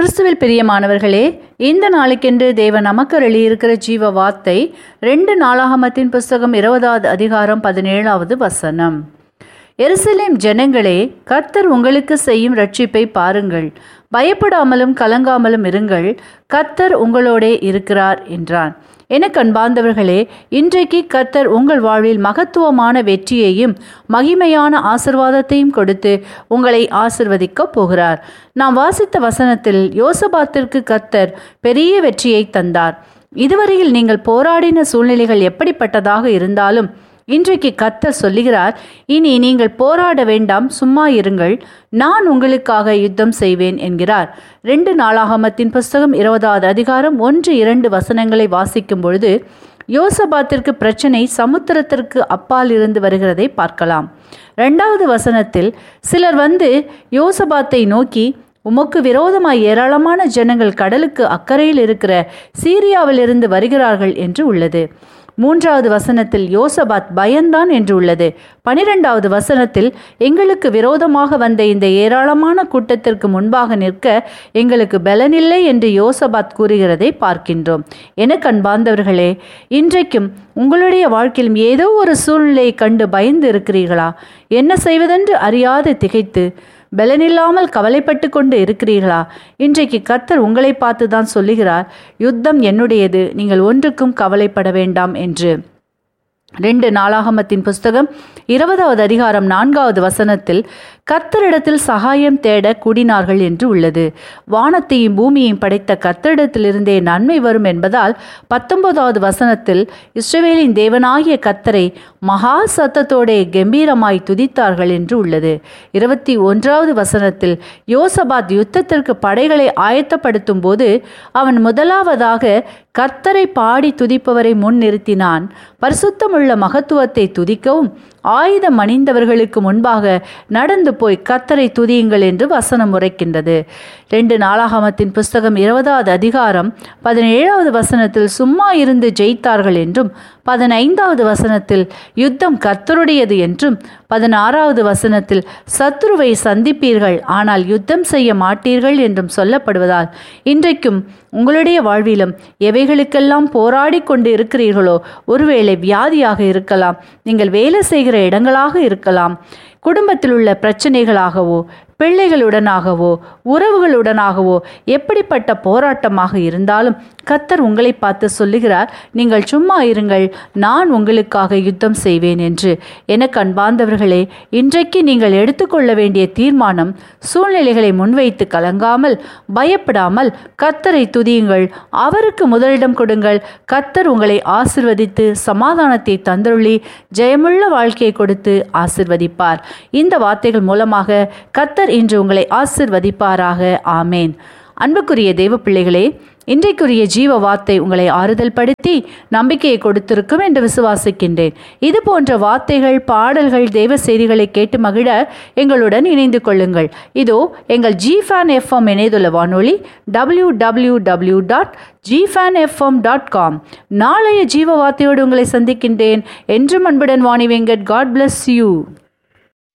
கிறிஸ்துவில் பிரியமானவர்களே இந்த நாளுக்கென்று தேவன் நமக்கு எழுதியிருக்கிற ஜீவ வார்த்தை ரெண்டு நாளாகமத்தின் புஸ்தகம் இருபதாவது அதிகாரம் பதினேழாவது வசனம் எருசலேம் ஜனங்களே கர்த்தர் உங்களுக்கு செய்யும் ரட்சிப்பை பாருங்கள் பயப்படாமலும் கலங்காமலும் இருங்கள் கர்த்தர் உங்களோடே இருக்கிறார் என்றான் எனக்கு அன்பார்ந்தவர்களே இன்றைக்கு கர்த்தர் உங்கள் வாழ்வில் மகத்துவமான வெற்றியையும் மகிமையான ஆசிர்வாதத்தையும் கொடுத்து உங்களை ஆசிர்வதிக்கப் போகிறார் நாம் வாசித்த வசனத்தில் யோசபாத்திற்கு கர்த்தர் பெரிய வெற்றியை தந்தார் இதுவரையில் நீங்கள் போராடின சூழ்நிலைகள் எப்படிப்பட்டதாக இருந்தாலும் இன்றைக்கு கர்த்தர் சொல்லுகிறார் இனி நீங்கள் போராட வேண்டாம் சும்மா இருங்கள் நான் உங்களுக்காக யுத்தம் செய்வேன் என்கிறார் ரெண்டு நாளாகமத்தின் புஸ்தகம் இருபதாவது அதிகாரம் ஒன்று இரண்டு வசனங்களை வாசிக்கும் பொழுது யோசபாத்திற்கு பிரச்சனை சமுத்திரத்திற்கு அப்பால் இருந்து வருகிறதை பார்க்கலாம் ரெண்டாவது வசனத்தில் சிலர் வந்து யோசபாத்தை நோக்கி உமக்கு விரோதமாய் ஏராளமான ஜனங்கள் கடலுக்கு அக்கறையில் இருக்கிற சீரியாவிலிருந்து வருகிறார்கள் என்று உள்ளது மூன்றாவது வசனத்தில் யோசபாத் பயந்தான் என்று உள்ளது பனிரெண்டாவது வசனத்தில் எங்களுக்கு விரோதமாக வந்த இந்த ஏராளமான கூட்டத்திற்கு முன்பாக நிற்க எங்களுக்கு பலனில்லை என்று யோசபாத் கூறுகிறதை பார்க்கின்றோம் எனக்கு அன்பார்ந்தவர்களே இன்றைக்கும் உங்களுடைய வாழ்க்கையிலும் ஏதோ ஒரு சூழ்நிலையை கண்டு பயந்து இருக்கிறீர்களா என்ன செய்வதென்று அறியாது திகைத்து பலனில்லாமல் கவலைப்பட்டு கொண்டு இருக்கிறீர்களா இன்றைக்கு கர்த்தர் உங்களை பார்த்து தான் சொல்லுகிறார் யுத்தம் என்னுடையது நீங்கள் ஒன்றுக்கும் கவலைப்பட வேண்டாம் என்று ரெண்டு நாளாகமத்தின் புஸ்தகம் இருபதாவது அதிகாரம் நான்காவது வசனத்தில் கர்த்தரிடத்தில் சகாயம் தேட கூடினார்கள் என்று உள்ளது வானத்தையும் பூமியையும் படைத்த கர்த்தரிடத்திலிருந்தே நன்மை வரும் என்பதால் பத்தொன்பதாவது வசனத்தில் இஸ்ரவேலின் தேவனாகிய கர்த்தரை மகா சத்தத்தோடே கம்பீரமாய் துதித்தார்கள் என்று உள்ளது இருபத்தி ஒன்றாவது வசனத்தில் யோசபாத் யுத்தத்திற்கு படைகளை ஆயத்தப்படுத்தும் போது அவன் முதலாவதாக கர்த்தரை பாடி துதிப்பவரை முன் நிறுத்தினான் பரிசுத்தமுள்ள மகத்துவத்தை துதிக்கவும் ஆயுதம் அணிந்தவர்களுக்கு முன்பாக நடந்து போய் கத்தரை துதியுங்கள் என்று வசனம் உரைக்கின்றது ரெண்டு நாளாகமத்தின் புஸ்தகம் இருபதாவது அதிகாரம் பதினேழாவது வசனத்தில் சும்மா இருந்து ஜெயித்தார்கள் என்றும் பதினைந்தாவது வசனத்தில் யுத்தம் கர்த்தருடையது என்றும் பதினாறாவது வசனத்தில் சத்ருவை சந்திப்பீர்கள் ஆனால் யுத்தம் செய்ய மாட்டீர்கள் என்றும் சொல்லப்படுவதால் இன்றைக்கும் உங்களுடைய வாழ்விலும் எவைகளுக்கெல்லாம் போராடி கொண்டு இருக்கிறீர்களோ ஒருவேளை வியாதியாக இருக்கலாம் நீங்கள் வேலை செய்கிற இடங்களாக இருக்கலாம் குடும்பத்தில் உள்ள பிரச்சனைகளாகவோ பிள்ளைகளுடனாகவோ உறவுகளுடனாகவோ எப்படிப்பட்ட போராட்டமாக இருந்தாலும் கத்தர் உங்களை பார்த்து சொல்லுகிறார் நீங்கள் சும்மா இருங்கள் நான் உங்களுக்காக யுத்தம் செய்வேன் என்று எனக்கு அன்பார்ந்தவர்களே இன்றைக்கு நீங்கள் எடுத்துக்கொள்ள வேண்டிய தீர்மானம் சூழ்நிலைகளை முன்வைத்து கலங்காமல் பயப்படாமல் கத்தரை துதியுங்கள் அவருக்கு முதலிடம் கொடுங்கள் கத்தர் உங்களை ஆசிர்வதித்து சமாதானத்தை தந்தருளி ஜெயமுள்ள வாழ்க்கையை கொடுத்து ஆசிர்வதிப்பார் இந்த வார்த்தைகள் மூலமாக கத்தர் இன்று உங்களை ஆசிர்வதிப்பாராக ஆமேன் அன்புக்குரிய தெய்வ பிள்ளைகளே இன்றைக்குரிய ஜீவ வார்த்தை உங்களை ஆறுதல் படுத்தி நம்பிக்கையை கொடுத்திருக்கும் என்று விசுவாசிக்கின்றேன் இது போன்ற வார்த்தைகள் பாடல்கள் தெய்வ செய்திகளை கேட்டு மகிழ எங்களுடன் இணைந்து கொள்ளுங்கள் இதோ எங்கள் ஜி ஃபேன் எஃப்எம் இணையதள வானொலி W W W dot gfan FM dot com நாளைய ஜீவ வார்த்தையோடு உங்களை சந்திக்கின்றேன் என்றும் அன்புடன் Vani Venkat God bless you